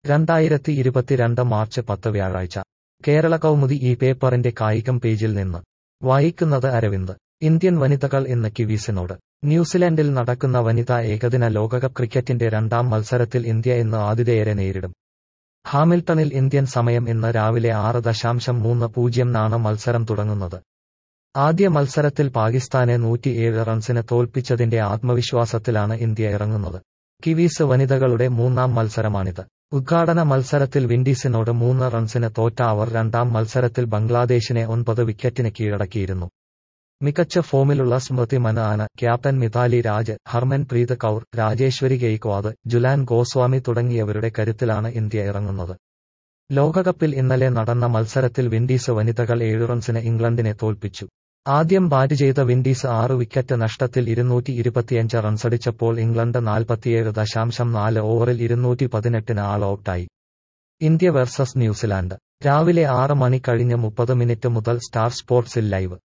രണ്ടായിരത്തി ഇരുപത്തിരണ്ട് മാർച്ച് പത്ത് വ്യാഴാഴ്ച കേരള കൗമുദി ഈ പേപ്പറിന്റെ കായികം പേജിൽ നിന്ന് വായിക്കുന്നത് അരവിന്ദ് ഇന്ത്യൻ വനിതകൾ ഇന്ന് കിവീസിനോട് ന്യൂസിലാൻഡിൽ നടക്കുന്ന വനിതാ ഏകദിന ലോകകപ്പ് ക്രിക്കറ്റിന്റെ രണ്ടാം മത്സരത്തിൽ ഇന്ത്യ ഇന്ന് ആതിഥേയരെ നേരിടും ഹാമിൽട്ടണിൽ ഇന്ത്യൻ സമയം ഇന്ന് രാവിലെ ആറ് ദശാംശം മൂന്ന് പൂജ്യം നാണ് മത്സരം തുടങ്ങുന്നത് ആദ്യ മത്സരത്തിൽ പാകിസ്ഥാനെ നൂറ്റിയേഴ് റൺസിന് തോൽപ്പിച്ചതിന്റെ ആത്മവിശ്വാസത്തിലാണ് ഇന്ത്യ ഇറങ്ങുന്നത് കിവീസ് വനിതകളുടെ മൂന്നാം മത്സരമാണിത് ഉദ്ഘാടന മത്സരത്തിൽ വിൻഡീസിനോട് മൂന്ന് റൺസിന് തോറ്റ അവർ രണ്ടാം മത്സരത്തിൽ ബംഗ്ലാദേശിനെ ഒൻപത് വിക്കറ്റിന് കീഴടക്കിയിരുന്നു മികച്ച ഫോമിലുള്ള സ്മൃതി മനാന ക്യാപ്റ്റൻ മിതാലി രാജ് ഹർമൻപ്രീത് കൌർ രാജേശ്വരി ഗെയ്ക്വാദ് ജുലാൻ ഗോസ്വാമി തുടങ്ങിയവരുടെ കരുത്തിലാണ് ഇന്ത്യ ഇറങ്ങുന്നത് ലോകകപ്പിൽ ഇന്നലെ നടന്ന മത്സരത്തിൽ വിൻഡീസ് വനിതകൾ ഏഴ് റൺസിന് ഇംഗ്ലണ്ടിനെ തോൽപ്പിച്ചു ആദ്യം ബാറ്റ് ചെയ്ത വിൻഡീസ് ആറ് വിക്കറ്റ് നഷ്ടത്തിൽ ഇരുന്നൂറ്റി ഇരുപത്തിയഞ്ച് റൺസടിച്ചപ്പോൾ ഇംഗ്ലണ്ട് നാൽപ്പത്തിയേഴ് ദശാംശം നാല് ഓവറിൽ ഇരുന്നൂറ്റി പതിനെട്ടിന് ആൾ ഔട്ടായി ഇന്ത്യ വേഴ്സസ് ന്യൂസിലാൻഡ് രാവിലെ ആറ് മണി കഴിഞ്ഞ് മുപ്പത് മിനിറ്റ് മുതൽ സ്റ്റാർ സ്പോർട്സിൽ ലൈവ്